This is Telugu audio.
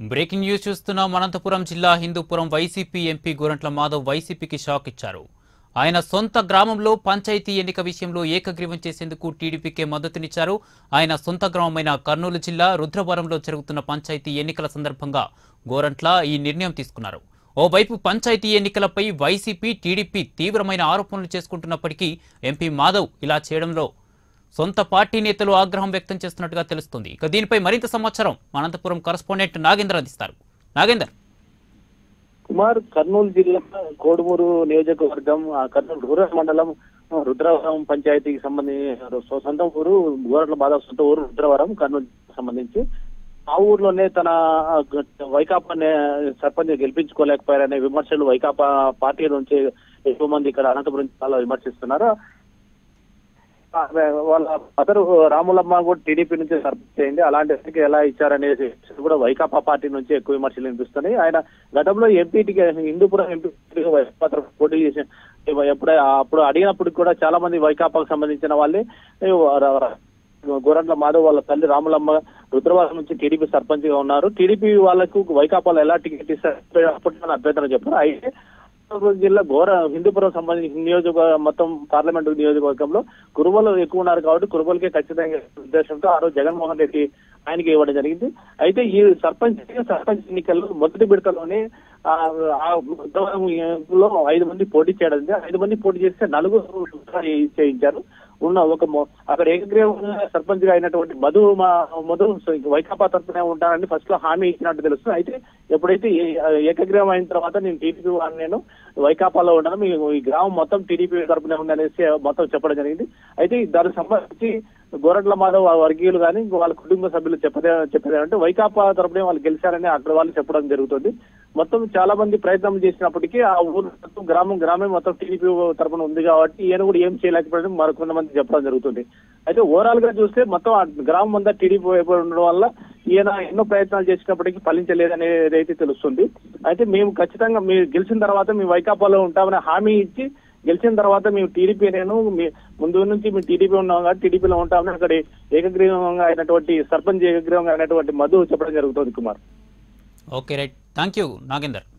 బ్రేకింగ్ న్యూస్ చూస్తున్నాం అనంతపురం జిల్లా హిందూపురం వైసీపీ ఎంపీ గోరంట్ల మాధవ్ వైసీపీకి షాక్ ఇచ్చారు ఆయన సొంత గ్రామంలో పంచాయతీ ఎన్నిక విషయంలో ఏకగ్రీవం చేసేందుకు టీడీపీకే మద్దతునిచ్చారు ఆయన సొంత గ్రామమైన కర్నూలు జిల్లా రుద్రవరంలో జరుగుతున్న పంచాయతీ ఎన్నికల సందర్భంగా గోరంట్ల ఈ నిర్ణయం తీసుకున్నారు ఓవైపు పంచాయతీ ఎన్నికలపై వైసీపీ టీడీపీ తీవ్రమైన ఆరోపణలు చేసుకుంటున్నప్పటికీ ఎంపీ మాధవ్ ఇలా చేయడంలో సొంత పార్టీ నేతలు ఆగ్రహం వ్యక్తం చేస్తున్నట్టుగా తెలుస్తుంది ఇక దీనిపై మరింత సమాచారం మా అనంతపురం కరస్పాండెంట్ నాగేందర్ అందిస్తారు నాగేందర్ కుమార్ కర్నూలు జిల్లా కోడుమూరు నియోజకవర్గం ఆ కర్నూలు రూరల్ మండలం ఆ, రుద్రవరం పంచాయతీకి సంబంధించి సొంత ఊరు గోరట్ల బాధ సొంత ఊరు రుద్రవరం కర్నూలు జిల్లాకు సంబంధించి ఆ ఊర్లోనే తన ఆ, గ- వైకాపా సర్పంచ్ గెలిపించుకోలేకపోయారనే విమర్శలు వైకాపా పార్టీ నుంచి ఎక్కువ మంది ఇక్కడ అనంతపురం జిల్లాలో విమర్శిస్తున్నారు ఆ, వాళ్ళ మదరు రాములమ్మ కూడా టీడీపీ నుంచి సర్పంచ్ అయింది అలాంటి వ్యక్తికి ఎలా ఇచ్చారనేది కూడా వైకాపా పార్టీ నుంచి ఎక్కువ విమర్శలు వినిపిస్తున్నాయి ఆయన గతంలో ఎంపీటీకి హిందూపురం ఎంపీ వైకాపా తరఫున పోటీ చేసి ఎప్పుడే అప్పుడు అడిగినప్పుడు కూడా చాలా మంది వైకాపాకు సంబంధించిన వాళ్ళే ఏ, ర- ర- గోరంట్ల మాధవ్ వాళ్ళ తల్లి రాములమ్మ రుద్రవాసం నుంచి టీడీపీ సర్పంచ్ గా ఉన్నారు టీడీపీ వాళ్ళకు వైకాపాలో ఎలా టికెట్ ఇస్తారు అప్పట్లో అభ్యర్థన చెప్పారు అయితే అనంతపురం జిల్లా ఘోర హిందూపురం సంబంధించిన నియోజకవర్గ మొత్తం పార్లమెంట్ నియోజకవర్గంలో కురుబలు ఎక్కువ ఉన్నారు కాబట్టి కురుబలకే ఖచ్చితంగా ఉద్దేశంతో ఆ రోజు జగన్మోహన్ రెడ్డి ఆయనకి ఇవ్వడం జరిగింది అయితే ఈ సర్పంచ్ సర్పంచ్ ఎన్నికల్లో మొదటి విడతలోనే ఆ ఆ లో ఐదు మంది పోటీ చేయడం జరిగింది. ఐదు మంది పోటీ చేస్తే నలుగురు చేయించారు ఉన్న ఒక మొ- అక్కడ ఏకగ్రీవంగా సర్పంచ్ గా అయినటువంటి మధు మా మధు వైకాపా తరఫునే ఉంటానని ఫస్ట్ లో హామీ ఇచ్చినట్టు తెలుస్తుంది అయితే ఎప్పుడైతే ఏ- ఏకగ్రీవం అయిన తర్వాత నేను టీడీపీ వాడిని నేను వైకాపాలో ఉన్నాను మీ ఈ గ్రామం మొత్తం టీడీపీ తరఫునే ఉందనేసి మొత్తం చెప్పడం జరిగింది అయితే దానికి సంబంధించి గోరట్ల మాధవ్ ఆ వర్గీయులు కానీ వాళ్ళ కుటుంబ సభ్యులు చెప్పదే చెప్పేదంటే వైకాపా తరపునే వాళ్ళు గెలిచారని అక్కడ వాళ్ళు చెప్పడం జరుగుతుంది మొత్తం చాలా మంది ప్రయత్నం చేసినప్పటికీ ఆ ఊరు మొత్తం గ్రామం గ్రామం మొత్తం టీడీపీ తరపున ఉంది కాబట్టి ఈయన కూడా ఏం చేయలేకపోవడం మరో కొంతమంది చెప్పడం జరుగుతుంది అయితే ఓవరాల్ గా చూస్తే మొత్తం ఆ గ్రామం అంతా టీడీపీ వైపు ఉండడం వల్ల ఈయన ఎన్నో ప్రయత్నాలు చేసినప్పటికీ ఫలించలేదనేది అయితే తెలుస్తుంది అయితే మేము ఖచ్చితంగా మీరు గెలిచిన తర్వాత మీ వైకాపాలో ఉంటామని హామీ ఇచ్చి గెలిచిన తర్వాత మేము టీడీపీ నేను మీ ముందు నుంచి మేము టీడీపీ ఉన్నాం కాబట్టి టీడీపీలో ఉంటామని అక్కడ ఏకగ్రీవంగా అయినటువంటి సర్పంచ్ ఏకగ్రీవంగా అయినటువంటి మధు చెప్పడం జరుగుతుంది Kumar okay right thank you Nagender